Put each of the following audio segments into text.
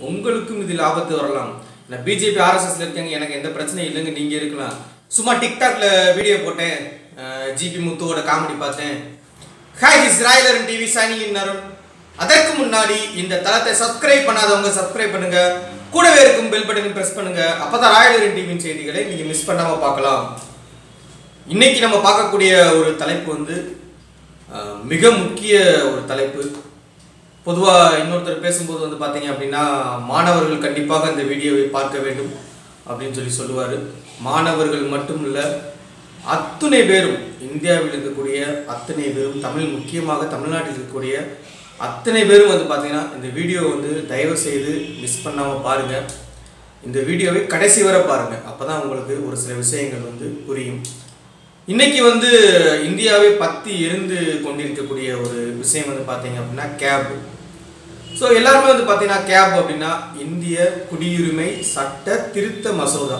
உங்களுக்கும் இதில் ஆபத்து வரலாம் நான் பிஜேபி ஆர்எஸ்எஸ்ல இருக்காங்க எனக்கு எந்த பிரச்சனையும் இல்லைங்க நீங்கள் இருக்கலாம் சும்மா டிக்டாக்ல வீடியோ போட்டேன் ஜிபி முத்துவோட காமெடி பார்த்தேன் ஹாய் இஸ் ராயலரன் டிவி சனி அருண் அதற்கு முன்னாடி இந்த தளத்தை சப்ஸ்கிரைப் பண்ணாதவங்க சப்ஸ்கிரைப் பண்ணுங்க கூடவே இருக்கும் பெல் பட்டனை பிரஸ் பண்ணுங்க அப்பதான் ராயலரன் டிவியின் செய்திகளை நீங்க மிஸ் பண்ணாம பார்க்கலாம் இன்னைக்கு நம்ம பார்க்கக்கூடிய ஒரு தலைப்பு வந்து அஹ், மிக முக்கிய ஒரு தலைப்பு பொதுவாக இன்னொருத்தர் பேசும்போது வந்து பார்த்தீங்க அப்படின்னா மாணவர்கள் கண்டிப்பாக இந்த வீடியோவை பார்க்க வேண்டும் அப்படின்னு சொல்லி சொல்லுவார் மாணவர்கள் மட்டும் இல்லை அத்துணை பேரும் இந்தியாவில் இருக்கக்கூடிய அத்தனை பேரும் தமிழ் முக்கியமாக தமிழ்நாட்டில் இருக்கக்கூடிய அத்தனை பேரும் வந்து பார்த்தீங்கன்னா இந்த வீடியோ வந்து தயவு செய்து மிஸ் பண்ணாமல் பாருங்கள் இந்த வீடியோவை கடைசி வரை பாருங்கள் அப்போ தான் உங்களுக்கு ஒரு சில விஷயங்கள் வந்து புரியும் இன்னைக்கு வந்து இந்தியாவை பத்தி எரிந்து கொண்டிருக்கக்கூடிய ஒரு விஷயம் வந்து பார்த்தீங்க அப்படின்னா கேப் ஸோ எல்லாருமே வந்து பார்த்தீங்கன்னா கேப் அப்படின்னா இந்திய குடியுரிமை சட்ட திருத்த மசோதா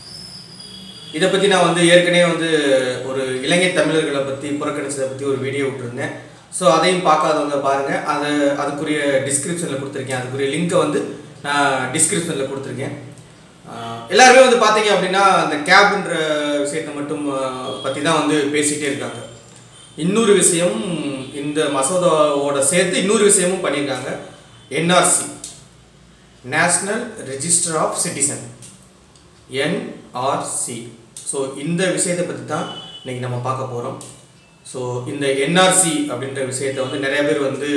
இதை பற்றி நான் வந்து ஏற்கனவே வந்து ஒரு இலங்கை தமிழர்களை பற்றி புறக்கணிச்சதை பற்றி ஒரு வீடியோ விட்டுருந்தேன் ஸோ அதையும் பார்க்காதவங்க பாருங்கள் அது அதுக்குரிய டிஸ்கிரிப்ஷனில் கொடுத்துருக்கேன் அதுக்குரிய லிங்க்கை வந்து நான் டிஸ்கிரிப்ஷனில் கொடுத்துருக்கேன் ஆஹ் எல்லாருமே வந்து பார்த்தீங்க அப்படின்னா அந்த கேப்ன்ற விஷயத்தை மட்டும் பற்றி தான் வந்து பேசிகிட்டே இருக்காங்க இன்னொரு விஷயம் இந்த மசோதாவோட சேர்த்து இன்னொரு விஷயமும் பண்ணியிருக்காங்க NRC national register of citizen NRC so இந்த விஷயத்தை பற்றி தான் இன்னைக்கு நம்ம பார்க்க போகிறோம் ஸோ இந்த என்ஆர்சி அப்படின்ற விஷயத்தை வந்து நிறைய பேர் வந்து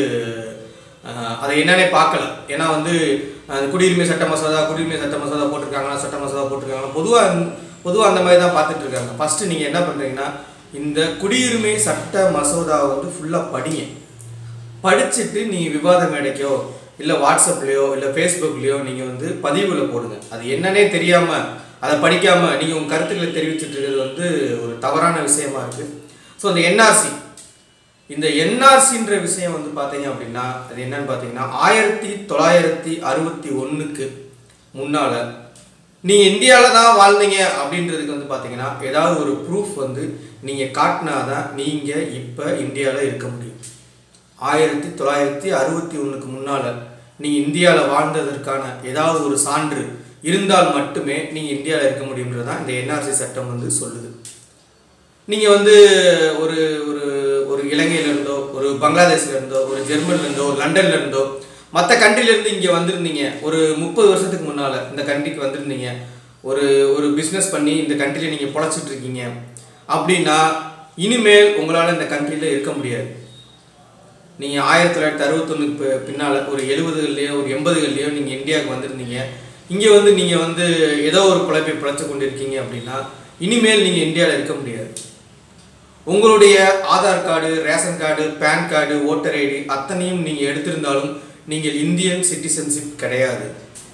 அஹ், அதை என்னன்னே பார்க்கல ஏன்னா வந்து அஹ், குடியுரிமை சட்ட மசோதா குடியுரிமை சட்ட மசோதா போட்டிருக்காங்களா சட்ட மசோதா போட்டிருக்காங்களா பொதுவாக பொதுவாக அந்த மாதிரி தான் பார்த்துட்டு இருக்காங்க ஃபஸ்ட்டு நீங்கள் என்ன பண்ணுறீங்கன்னா இந்த குடியுரிமை சட்ட மசோதாவை வந்து ஃபுல்லாக படிங்க படிச்சுட்டு நீ விவாத மேடைக்கோ இல்லை வாட்ஸ்அப்லேயோ இல்லை ஃபேஸ்புக்லேயோ நீங்கள் வந்து பதிவில் போடுங்க அது என்னன்னே தெரியாமல் அதை படிக்காமல் நீங்கள் உங்கள் கருத்துக்களை தெரிவிச்சிட்டு இருக்கிறது வந்து ஒரு தவறான விஷயமா இருக்குது ஸோ அந்த என்ஆர்சி இந்த என்ஆர்சின்ற விஷயம் வந்து பார்த்தீங்க அப்படின்னா அது என்னன்னு பார்த்தீங்கன்னா ஆயிரத்தி தொள்ளாயிரத்தி அறுபத்தி ஒன்றுக்கு முன்னால் நீங்கள் இந்தியாவில் தான் வாழ்ந்தீங்க அப்படின்றதுக்கு வந்து பார்த்தீங்கன்னா ஏதாவது ஒரு ப்ரூஃப் வந்து நீங்கள் காட்டினாதான் நீங்கள் இப்போ இந்தியாவில் இருக்க முடியும் ஆயிரத்தி தொள்ளாயிரத்தி அறுபத்தி ஒன்றுக்கு முன்னால் நீங்கள் இந்தியாவில் வாழ்ந்ததற்கான ஏதாவது ஒரு சான்று இருந்தால் மட்டுமே நீங்கள் இந்தியாவில் இருக்க முடியுன்றது தான் இந்த என்ஆர்சி சட்டம் வந்து சொல்லுது நீங்கள் வந்து ஒரு ஒரு ஒரு இலங்கையில இருந்தோ ஒரு பங்களாதேஷ்ல இருந்தோ ஒரு ஜெர்மன்ல இருந்தோ ஒரு லண்டன்ல இருந்தோ மற்ற கண்ட்ரிலேருந்து இங்கே வந்திருந்தீங்க ஒரு முப்பது வருஷத்துக்கு முன்னால் இந்த கண்ட்ரிக்கு வந்திருந்தீங்க ஒரு ஒரு பிஸ்னஸ் பண்ணி இந்த கண்ட்ரியில் நீங்கள் பொழைச்சிட்டு இருக்கீங்க அப்படின்னா இனிமேல் உங்களால் இந்த கண்ட்ரியில் இருக்க முடியாது நீங்கள் ஆயிரத்தி தொள்ளாயிரத்தி அறுபத்தொன்னுக்கு பின்னால் ஒரு எழுபதுகள்லையோ ஒரு எண்பதுகள்லையோ நீங்கள் இந்தியாவுக்கு வந்திருந்தீங்க இங்கே வந்து நீங்கள் வந்து ஏதோ ஒரு பிழைப்பை பிழைச்சு கொண்டு இருக்கீங்க அப்படின்னா இனிமேல் நீங்கள் இந்தியாவில் இருக்க முடியாது உங்களுடைய Aadhaar card ration card PAN card voter ID அத்தனையும் நீங்கள் எடுத்திருந்தாலும் நீங்கள் இந்தியன் சிட்டிசன்ஷிப் கிடையாது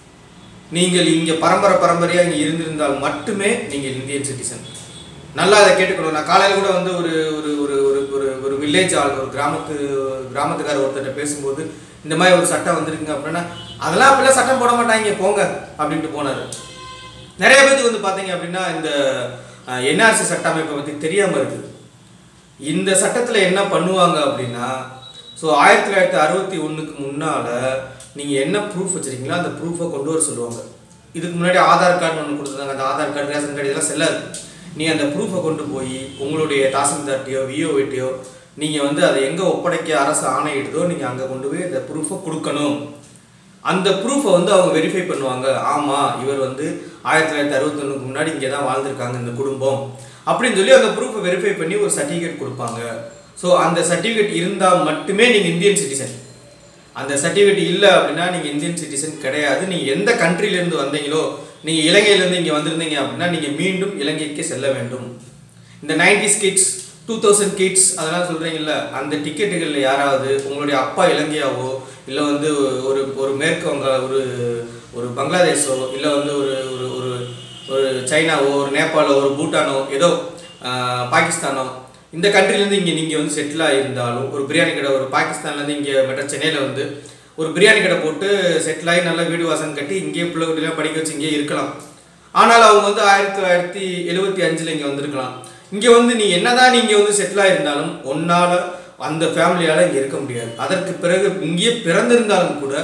நீங்கள் இங்கே பரம்பரை பரம்பரையாக இங்கே இருந்திருந்தால் மட்டுமே நீங்கள் இந்தியன் சிட்டிசன் நல்லா அதை கேட்டுக்கணும் நான் காலையில் கூட வந்து ஒரு ஒரு ஒரு ஒரு ஒரு ஒரு வில்லேஜ் ஆள் ஒரு கிராமத்து கிராமத்துக்கார ஒருத்தர்கிட்ட பேசும்போது இந்த மாதிரி ஒரு சட்டம் வந்திருக்குங்க அப்படின்னா அதெல்லாம் அப்படிலாம் சட்டம் போட மாட்டாங்க போங்க அப்படின்ட்டு போனார் நிறைய பேருக்கு வந்து பார்த்தீங்க அப்படின்னா இந்த என்ஆர்சி சட்ட அமைப்பை பற்றி தெரியாமல் இருக்குது இந்த சட்டத்தில் என்ன பண்ணுவாங்க அப்படின்னா ஸோ ஆயிரத்தி தொள்ளாயிரத்தி அறுபத்தி ஒன்றுக்கு முன்னால் நீங்கள் என்ன ப்ரூஃப் வச்சுருக்கீங்களோ அந்த ப்ரூஃபை கொண்டு வர சொல்லுவாங்க இதுக்கு முன்னாடி ஆதார் கார்டு ஒன்று கொடுத்துருந்தாங்க அந்த ஆதார் கார்டு ரேஷன் கார்டு இதெல்லாம் செல்லாது நீ அந்த ப்ரூஃபை கொண்டு போய் உங்களுடைய தாசில்தார்ட்டையோ விஓவிட்டையோ நீங்கள் வந்து அதை எங்கே ஒப்படைக்க அரசு ஆணையிடுதோ நீங்கள் அங்கே கொண்டு போய் அந்த ப்ரூஃபை கொடுக்கணும் அந்த ப்ரூஃபை வந்து அவங்க வெரிஃபை பண்ணுவாங்க ஆமாம் இவர் வந்து ஆயிரத்தி தொள்ளாயிரத்தி அறுபத்தொன்னுக்கு முன்னாடி இங்கே தான் வாழ்ந்திருக்காங்க இந்த குடும்பம் அப்படின்னு சொல்லி அந்த ப்ரூஃபை வெரிஃபை பண்ணி ஒரு சர்டிஃபிகேட் கொடுப்பாங்க ஸோ அந்த சர்டிஃபிகேட் இருந்தால் மட்டுமே நீங்கள் இந்தியன் சிட்டிசன் அந்த சர்டிஃபிகேட் இல்லை அப்படின்னா நீங்கள் இந்தியன் சிட்டிசன் கிடையாது நீங்கள் எந்த கண்ட்ரிலேருந்து வந்தீங்களோ நீங்கள் இலங்கையிலேருந்து இங்கே வந்திருந்தீங்க அப்படின்னா நீங்கள் மீண்டும் இலங்கைக்கு செல்ல வேண்டும் இந்த nineties kids two thousand kids அதெல்லாம் சொல்கிறீங்கல்ல அந்த டிக்கெட்டுகளில் யாராவது உங்களுடைய அப்பா இலங்கையாவோ இல்லை வந்து ஒரு ஒரு மேற்கு வங்க ஒரு ஒரு பங்களாதேஷோ இல்லை வந்து ஒரு ஒரு ஒரு ஒரு சைனாவோ ஒரு நேபாளோ ஒரு பூட்டானோ ஏதோ ஆஹ், பாகிஸ்தானோ இந்த கண்ட்ரிலேருந்து இங்கே நீங்கள் வந்து செட்டில் ஆகியிருந்தாலும் ஒரு பிரியாணி கடை ஒரு பாகிஸ்தான்லேருந்து இங்கே மெட்ரோ சென்னையில் வந்து ஒரு பிரியாணி கடை போட்டு செட்டில் ஆகி நல்லா வீடு வாசம் கட்டி இங்கேயே பிள்ளை குட்டிலாம் படிக்க வச்சு இங்கேயே இருக்கலாம் ஆனால் அவங்க வந்து ஆயிரத்தி தொள்ளாயிரத்தி எழுபத்தி அஞ்சில் இங்கே வந்திருக்கலாம் இங்கே வந்து நீ என்னதான் நீங்கள் வந்து செட்டில் ஆயிருந்தாலும் ஒன்னால் அந்த ஃபேமிலியால் இங்கே இருக்க முடியாது அதற்கு பிறகு இங்கேயே பிறந்திருந்தாலும் கூட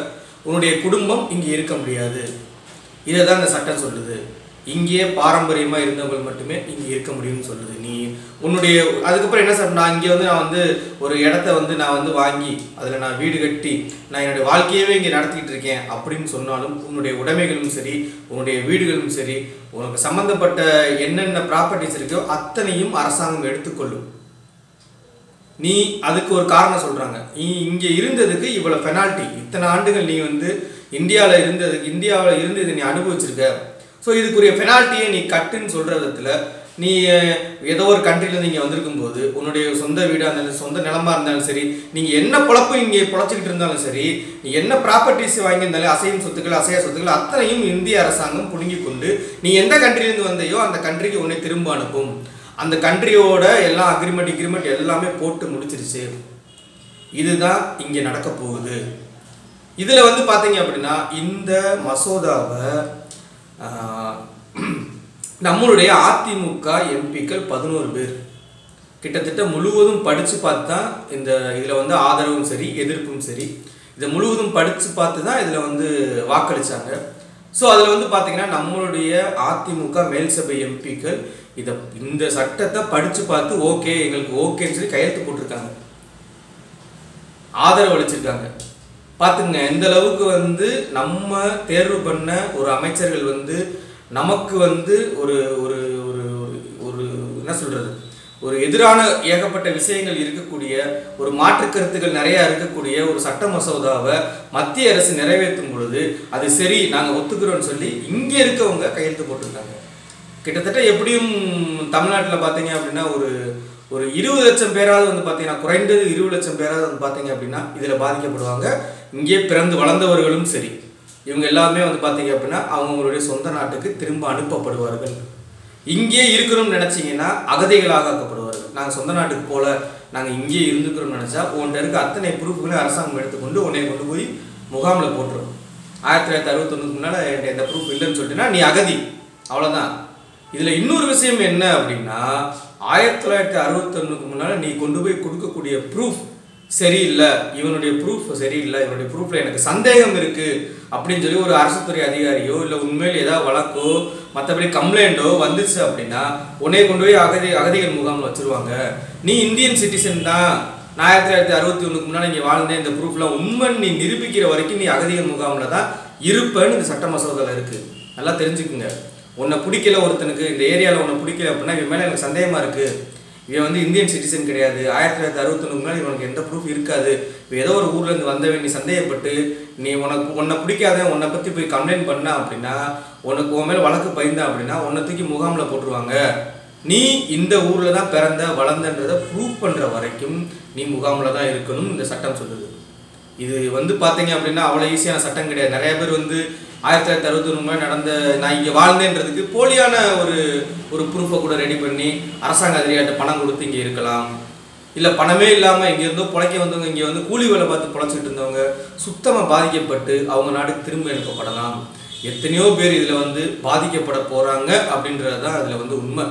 உன்னுடைய குடும்பம் இங்கே இருக்க முடியாது இதை தான் இந்த சட்டம் சொல்லுது இங்கே பாரம்பரியமாக இருந்தவர்கள் மட்டுமே இங்கே இருக்க முடியும்னு சொல்லுது நீ உன்னுடைய அதுக்கப்புறம் என்ன சார் நான் இங்கே வந்து நான் வந்து ஒரு இடத்த வந்து நான் வந்து வாங்கி அதில் நான் வீடு கட்டி நான் என்னுடைய வாழ்க்கையவே இங்கே நடத்திக்கிட்டு இருக்கேன் அப்படின்னு சொன்னாலும் உன்னுடைய உடைமைகளும் சரி உன்னுடைய வீடுகளும் சரி உனக்கு சம்மந்தப்பட்ட என்னென்ன ப்ராப்பர்ட்டிஸ் இருக்கோ அத்தனையும் அரசாங்கம் எடுத்துக்கொள்ளும் நீ அதுக்கு ஒரு காரணம் சொல்றாங்க நீ இங்க இருந்ததுக்கு இவ்வளவு பெனால்ட்டி இத்தனை ஆண்டுகள் நீ வந்து இந்தியாவில் இருந்ததுக்கு இந்தியாவில் இருந்து இதை நீ அனுபவிச்சிருக்க ஸோ இதுக்குரிய பெனால்ட்டியை நீ கட்டுன்னு சொல்ற விதத்துல நீ அஹ், ஏதோ ஒரு கண்ட்ரிலேருந்து இங்கே வந்திருக்கும் போது உன்னுடைய சொந்த வீடாக இருந்தாலும் சொந்த நிலமா இருந்தாலும் சரி நீங்கள் என்ன பொழப்பு இங்கே பொழைச்சிக்கிட்டு இருந்தாலும் சரி நீ என்ன ப்ராப்பர்ட்டிஸ் வாங்கியிருந்தாலும் அசையும் சொத்துக்கள் அசையா சொத்துக்கள் அத்தனையும் இந்திய அரசாங்கம் புடுங்கி கொண்டு நீ எந்த கண்ட்ரிலேருந்து வந்தையோ அந்த கண்ட்ரிக்கு உன்னை திரும்ப அனுப்பும் அந்த கண்ட்ரியோட எல்லா அக்ரிமெண்ட் அக்ரிமெண்ட் எல்லாமே போட்டு முடிச்சிருச்சு இதுதான் இங்கே நடக்க போகுது இதில் வந்து பார்த்தீங்க அப்படின்னா இந்த மசோதாவை ஆஹ், நம்மளுடைய அதிமுக எம்பிக்கள் பதினோரு பேர் கிட்டத்தட்ட முழுவதும் படித்து பார்த்து தான் இந்த இதில் வந்து ஆதரவும் சரி எதிர்ப்பும் சரி இதை முழுவதும் படித்து பார்த்து தான் இதில் வந்து வாக்களிச்சாங்க ஸோ அதில் வந்து பார்த்தீங்கன்னா நம்மளுடைய அதிமுக மேல் சபை எம்பிக்கள் இதை இந்த சட்டத்தை படித்து பார்த்து ஓகே எங்களுக்கு ஓகேன்னு சொல்லி கையெழுத்து போட்டிருக்காங்க ஆதரவு அளிச்சிருக்காங்க பார்த்துங்க எந்த அளவுக்கு வந்து நம்ம தேர்வு பண்ண ஒரு அமைச்சர்கள் வந்து நமக்கு வந்து ஒரு ஒரு ஒரு ஒரு- ஒரு என்ன சொல்றது ஒரு எதிரான ஏகப்பட்ட விஷயங்கள் இருக்கக்கூடிய ஒரு மாற்று கருத்துக்கள் நிறைய இருக்கக்கூடிய ஒரு சட்ட மசோதாவை மத்திய அரசு நிறைவேற்றும் பொழுது அது சரி நாங்கள் ஒத்துக்கிறோம்னு சொல்லி இங்கே இருக்கவங்க கையெழுத்து போட்டிருக்காங்க கிட்டத்தட்ட எப்படியும் தமிழ்நாட்டில் பார்த்தீங்க அப்படின்னா ஒரு ஒரு இருபது லட்சம் பேராவது வந்து பார்த்தீங்கன்னா குறைந்தது இருபது லட்சம் பேராவது வந்து பார்த்தீங்க அப்படின்னா இதில் பாதிக்கப்படுவாங்க இங்கே பிறந்து வளர்ந்தவர்களும் சரி இவங்க எல்லாமே வந்து பார்த்தீங்க அப்படின்னா அவங்களுடைய சொந்த நாட்டுக்கு திரும்ப அனுப்பப்படுவார்கள் இங்கே இருக்கணும்னு நினச்சிங்கன்னா அகதிகளாக ஆக்கப்படுவார்கள் நாங்கள் சொந்த நாட்டுக்கு போல நாங்கள் இங்கே இருந்துக்கிறோம்னு நினச்சா உன்கிட்ட இருக்க அத்தனை ப்ரூஃப்களையும் அரசாங்கம் எடுத்துக்கொண்டு உன்னை கொண்டு போய் முகாமில் போட்டுரும் ஆயிரத்தி தொள்ளாயிரத்தி அறுபத்தொன்னுக்கு முன்னால் என்கிட்ட எந்த ப்ரூஃப் இல்லைன்னு சொல்லிட்டுனா நீ அகதி அவ்வளோதான் இதில் இன்னொரு விஷயம் என்ன அப்படின்னா ஆயிரத்தி தொள்ளாயிரத்தி அறுபத்தொன்னுக்கு முன்னால் நீ கொண்டு போய் கொடுக்கக்கூடிய ப்ரூஃப் சரியில்லை இவனுடைய ப்ரூஃப் சரியில்லை இவனுடைய ப்ரூஃப்ல எனக்கு சந்தேகம் இருக்கு அப்படின்னு சொல்லி ஒரு அரசு துறை அதிகாரியோ இல்லை உண்மையில் ஏதாவது வழக்கோ மற்றபடி கம்ப்ளைண்ட்டோ வந்துச்சு அப்படின்னா உன்னை கொண்டு போய் அகதி அகதிகள் முகாமில் வச்சிருவாங்க நீ இந்தியன் சிட்டிசன் தான் நான் ஆயிரத்தி தொள்ளாயிரத்தி அறுபத்தி ஒன்றுக்கு முன்னாடி இங்கே வாழ்ந்தேன் இந்த ப்ரூஃப்லாம் உண்மை நீ நிரூபிக்கிற வரைக்கும் நீ அகதிகள் முகாமில் தான் இருப்பேன்னு இந்த சட்ட மசோதாவில் இருக்கு நல்லா தெரிஞ்சுக்குங்க உன்னை பிடிக்கல ஒருத்தனுக்கு இந்த ஏரியாவில் உன்னை பிடிக்கல அப்படின்னா இவன் மேலே எனக்கு சந்தேகமாக இருக்கு இவன் வந்து இந்தியன் சிட்டிசன் கிடையாது ஆயிரத்தி தொள்ளாயிரத்தி அறுபத்தொன்னு முன்னாடி இவனுக்கு எந்த ப்ரூஃப் இருக்காது இப்போ ஏதோ ஒரு ஊர்ல இருந்து வந்தவன் நீ சந்தேகப்பட்டு நீ உனக்கு உன்னை பிடிக்காத உன்னை பற்றி போய் கம்ப்ளைண்ட் பண்ண அப்படின்னா உனக்கு உன் மேலே வழக்கு பயந்தா அப்படின்னா உன்னை தூக்கி முகாமில் போட்டுருவாங்க நீ இந்த ஊர்ல தான் பிறந்த வளர்ந்தன்றதை ப்ரூவ் பண்ற வரைக்கும் நீ முகாமில் தான் இருக்கணும் இந்த சட்டம் சொல்லுது இது வந்து பார்த்தீங்க அப்படின்னா அவ்வளோ ஈஸியான சட்டம் கிடையாது நிறைய பேர் வந்து ஆயிரத்தி தொள்ளாயிரத்தி அறுபத்தி முன்னாடி நடந்த நான் இங்கே வாழ்ந்தேன்றதுக்கு போலியான ஒரு ஒரு ப்ரூஃபை கூட ரெடி பண்ணி அரசாங்க அதிகாரிகிட்ட பணம் கொடுத்து இங்கே இருக்கலாம் இல்லை பணமே இல்லாமல் இங்கே இருந்தோ பிழைக்க வந்தவங்க இங்கே வந்து கூலி வேலை பார்த்து பிழைச்சிட்டு இருந்தவங்க சுத்தமாக பாதிக்கப்பட்டு அவங்க நாட்டுக்கு திரும்ப எழுப்பப்படலாம் எத்தனையோ பேர் இதில் வந்து பாதிக்கப்பட போகிறாங்க அப்படின்றது தான் அதில் வந்து உண்மை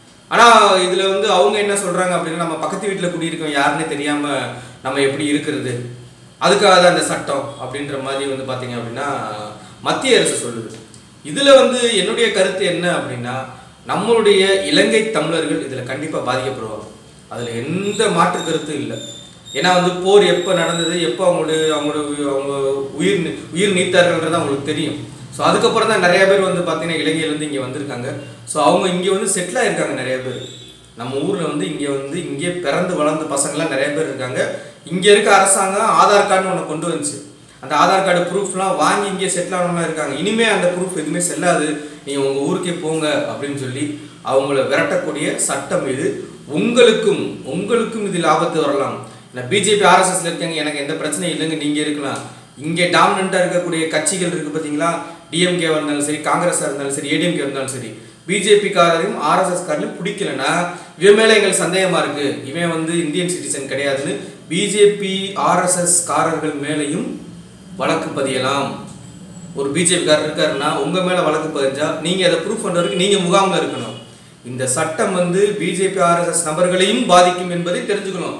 ஆனால் இதில் வந்து அவங்க என்ன சொல்கிறாங்க அப்படின்னா நம்ம பக்கத்து வீட்டில் குடியிருக்கோம் யாருன்னே தெரியாமல் நம்ம எப்படி இருக்கிறது அதுக்காக தான் இந்த சட்டம் அப்படின்ற மாதிரி வந்து பார்த்தீங்க அப்படின்னா மத்திய அரசு சொல்லுது இதில் வந்து என்னுடைய கருத்து என்ன அப்படின்னா நம்மளுடைய இலங்கை தமிழர்கள் இதில் கண்டிப்பாக பாதிக்கப்படுவாங்க அதில் எந்த மாற்று கருத்தும் இல்லை ஏன்னா வந்து போர் எப்போ நடந்தது எப்போ அவங்களுடைய அவங்களோட அவங்க உயிர் நீ- உயிர் நீத்தார்கள்ன்றது அவங்களுக்கு தெரியும் ஸோ அதுக்கப்புறம் தான் நிறைய பேர் வந்து பார்த்தீங்கன்னா இலங்கையிலேருந்து இங்கே வந்திருக்காங்க ஸோ அவங்க இங்கே வந்து செட்டில் ஆயிருக்காங்க நிறைய பேர் நம்ம ஊரில் வந்து இங்கே வந்து இங்கே பிறந்து வளர்ந்த பசங்களாம் நிறைய பேர் இருக்காங்க இங்கே இருக்க அரசாங்கம் ஆதார் கார்டுன்னு ஒன்று கொண்டு வந்துச்சு அந்த ஆதார் கார்டு ப்ரூஃப்லாம் வாங்கி இங்கே செட்டில் ஆனவங்களாம் இருக்காங்க இனிமே அந்த ப்ரூஃப் எதுவுமே செல்லாது நீங்கள் உங்கள் ஊருக்கே போங்க அப்படின்னு சொல்லி அவங்கள விரட்டக்கூடிய சட்டம் இது உங்களுக்கும் உங்களுக்கும் இதில் ஆபத்து வரலாம் நான் பிஜேபி ஆர்எஸ்எஸ்ல இருக்காங்க எனக்கு எந்த பிரச்சனையும் இல்லைங்க நீங்கள் இருக்கலாம் இங்கே டாமினண்ட்டாக இருக்கக்கூடிய கட்சிகள் இருக்குது பார்த்தீங்களா டிஎம்கேவாக இருந்தாலும் சரி காங்கிரஸாக இருந்தாலும் சரி ஏடிஎம்கே இருந்தாலும் சரி பிஜேபி காரரையும் ஆர்எஸ்எஸ் காரையும் பிடிக்கலன்னா இவன் மேலே எங்களுக்கு சந்தேகமாக இருக்கு இவன் வந்து இந்தியன் சிட்டிசன் கிடையாதுன்னு பிஜேபி ஆர்எஸ்எஸ் காரர்கள் மேலேயும் வழக்கு பதியலாம் ஒரு பிஜேபி காரர் இருக்காருன்னா உங்க மேல வழக்கு பதிஞ்சா நீங்க அதை ப்ரூஃப் பண்றதுக்கு நீங்க முகாம்ல இருக்கணும் இந்த சட்டம் வந்து பிஜேபி ஆர்எஸ்எஸ் நபர்களையும் பாதிக்கும் என்பதை தெரிஞ்சுக்கணும்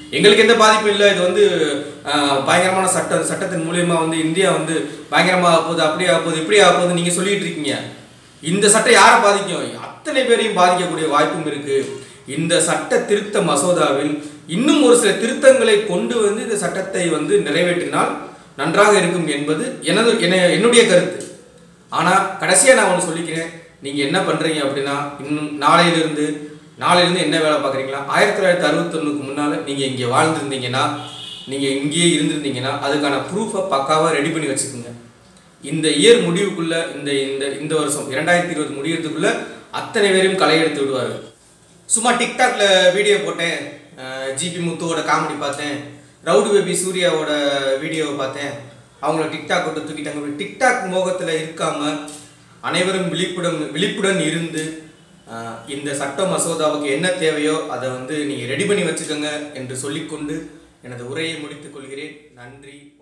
எங்களுக்கு எந்த பாதிப்பும் இல்லை இது வந்து ஆஹ், பயங்கரமான சட்டம் சட்டத்தின் மூலியமா வந்து இந்தியா வந்து பயங்கரமாக ஆக போகுது அப்படி ஆக போகுது இப்படி ஆக போகுது நீங்கள் சொல்லிட்டு இருக்கீங்க இந்த சட்டம் யாரை பாதிக்கும் அத்தனை பேரையும் பாதிக்கக்கூடிய வாய்ப்பும் இருக்கு இந்த சட்ட திருத்த மசோதாவில் இன்னும் ஒரு சில திருத்தங்களை கொண்டு வந்து இந்த சட்டத்தை வந்து நிறைவேற்றினால் நன்றாக இருக்கும் என்பது எனது என- என்னுடைய கருத்து ஆனால் கடைசியாக நான் ஒன்று சொல்லிக்கிறேன் நீங்கள் என்ன பண்ணுறீங்க அப்படின்னா இன்னும் நாளையிலிருந்து நாளையிலேருந்து என்ன வேலை பார்க்குறீங்களா ஆயிரத்தி தொள்ளாயிரத்தி அறுபத்தொன்னுக்கு முன்னால் நீங்கள் இங்கே வாழ்ந்திருந்தீங்கன்னா நீங்கள் இங்கேயே இருந்திருந்தீங்கன்னா அதுக்கான ப்ரூஃபை பக்காவாக ரெடி பண்ணி வச்சுக்கோங்க இந்த இயர் முடிவுக்குள்ள இந்த இந்த இந்த வருஷம் இரண்டாயிரத்தி இருபது முடியறதுக்குள்ள அத்தனை பேரையும் களை எடுத்து விடுவார்கள் சும்மா டிக்டாக்ல வீடியோ போட்டேன் ஜிபி முத்துவோட காமெடி பார்த்தேன் ரவுடி பேபி சூர்யாவோட வீடியோவை பார்த்தேன் அவங்கள டிக்டாக் விட்டு தூக்கிட்டாங்க அப்படி டிக்டாக் மோகத்தில் இருக்காம அனைவரும் விழிப்புடன் விழிப்புடன் இருந்து அஹ், இந்த சட்ட மசோதாவுக்கு என்ன தேவையோ அதை வந்து நீங்கள் ரெடி பண்ணி வச்சுக்கோங்க என்று சொல்லிக்கொண்டு எனது உரையை முடித்துக் கொள்கிறேன் நன்றி